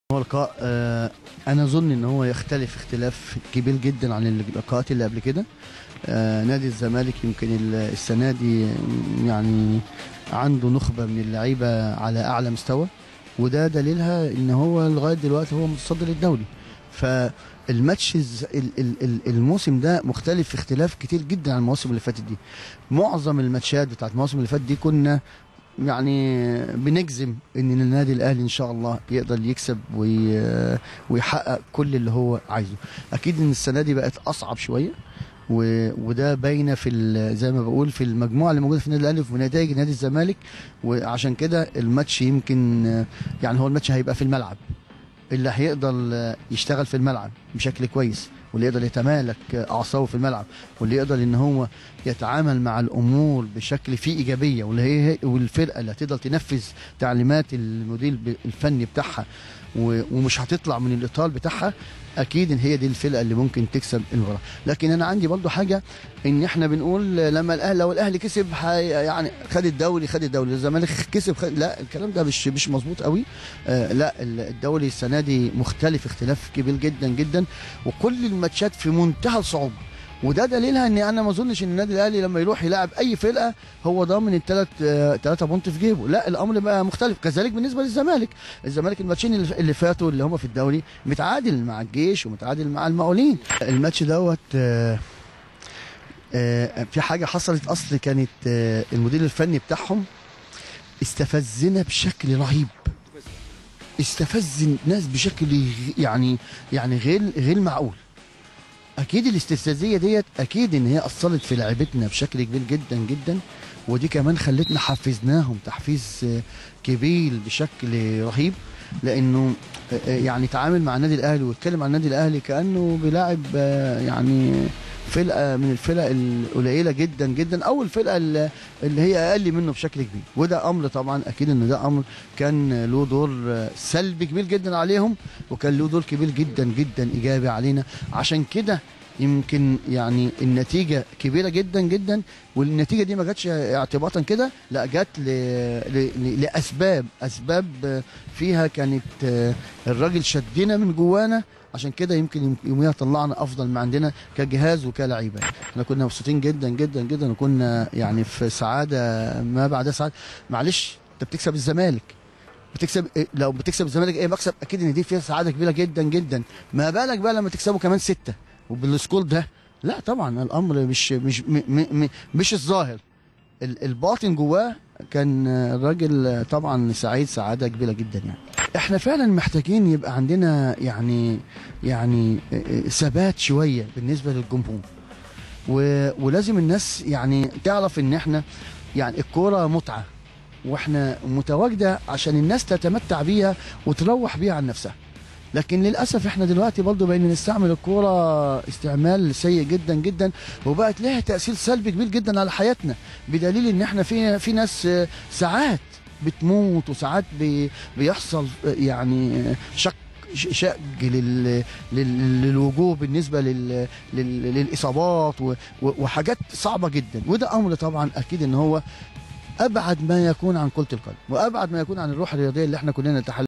هو لقاء آه، انا اظن ان هو يختلف اختلاف كبير جدا عن اللقاءات اللي قبل كده آه، نادي الزمالك يمكن ال- السنه دي يعني عنده نخبه من اللعيبه على اعلى مستوى وده دليلها ان هو لغايه دلوقتي هو متصدر الدوري فالماتش الز- ال- ال- ال- الموسم ده مختلف اختلاف كتير جدا عن المواسم اللي فاتت دي معظم الماتشات بتاعت المواسم اللي فاتت دي كنا يعني بنجزم ان النادي الاهلي ان شاء الله يقدر يكسب وي- ويحقق كل اللي هو عايزه اكيد ان السنه دي بقت اصعب شويه و... وده باينه في ال... زي ما بقول في المجموعه اللي موجوده في النادي الاهلي وفي نتائج نادي الزمالك وعشان كده الماتش يمكن يعني هو الماتش هيبقى في الملعب اللي هيقدر يشتغل في الملعب بشكل كويس واللي يقدر يتمالك اعصابه في الملعب واللي يقدر ان هو يتعامل مع الامور بشكل فيه ايجابيه واللي هي والفرقه اللي هتقدر تنفذ تعليمات المدير الفني بتاعها و- ومش هتطلع من الاطار بتاعها اكيد ان هي دي الفرقه اللي ممكن تكسب المباراه لكن انا عندي برضو حاجه ان احنا بنقول لما الاهلي لو الاهلي كسب هي- يعني خد الدوري خد الدوري الزمالك كسب خد لا الكلام ده مش مش مظبوط قوي آه لا ال- الدوري السنه دي مختلف اختلاف كبير جدا جدا وكل الماتشات في منتهى الصعوبه وده دليلها ان انا ما اظنش ان النادي الاهلي لما يروح يلاعب اي فرقه هو ضامن الثلاث ثلاثه بونت في جيبه لا الامر بقى مختلف كذلك بالنسبه للزمالك الزمالك الماتشين اللي اللي فاتوا اللي هم في الدوري متعادل مع الجيش ومتعادل مع المقاولين الماتش دوت آه، آه، في حاجه حصلت اصل كانت آه، المدير الفني بتاعهم استفزنا بشكل رهيب استفز الناس بشكل غ- يعني يعني غير غير معقول اكيد الاستفزازيه ديت اكيد ان هي اثرت في لعيبتنا بشكل كبير جدا جدا ودي كمان خلتنا حفزناهم تحفيز آه، كبير بشكل رهيب لانه آه، آه، يعني تعامل مع النادي الاهلي ويتكلم عن النادي الاهلي كانه بيلاعب آه، يعني فرقه من الفرق القليله جدا جدا او الفرقه اللي اللي هي اقل منه بشكل كبير وده امر طبعا اكيد ان ده امر كان له دور آه، سلبي كبير جدا عليهم وكان له دور كبير جدا جدا ايجابي علينا عشان كده يمكن يعني النتيجة كبيرة جدا جدا والنتيجة دي ما جاتش اعتباطا كده لا جت ل... ل... ل... لأسباب أسباب آه، فيها كانت آه، الراجل شدنا من جوانا عشان كده يمكن يوميها طلعنا افضل ما عندنا كجهاز وكلعيبه احنا كنا مبسوطين جدا جدا جدا وكنا يعني في سعاده ما بعد سعاده معلش انت بتكسب الزمالك بتكسب إيه؟ لو بتكسب الزمالك ايه مكسب اكيد ان دي فيها سعاده كبيره جدا جدا ما بالك بقى لما تكسبه كمان سته وبالسكور ده لا طبعا الامر مش مش م م م مش الظاهر ال- الباطن جواه كان الراجل طبعا سعيد سعاده كبيره جدا يعني احنا فعلا محتاجين يبقى عندنا يعني يعني ثبات شويه بالنسبه للجمهور و- ولازم الناس يعني تعرف ان احنا يعني الكوره متعه واحنا متواجده عشان الناس تتمتع بيها وتروح بيها عن نفسها لكن للاسف احنا دلوقتي برضه بقينا نستعمل الكوره استعمال سيء جدا جدا وبقت لها تاثير سلبي كبير جدا على حياتنا بدليل ان احنا في في ناس آه، ساعات بتموت وساعات بي بيحصل آه، يعني آه، شك ش- شق لل... لل... للوجوه بالنسبه لل... لل... للاصابات و... و- وحاجات صعبه جدا وده امر طبعا اكيد ان هو ابعد ما يكون عن كره القدم وابعد ما يكون عن الروح الرياضيه اللي احنا كلنا نتحلى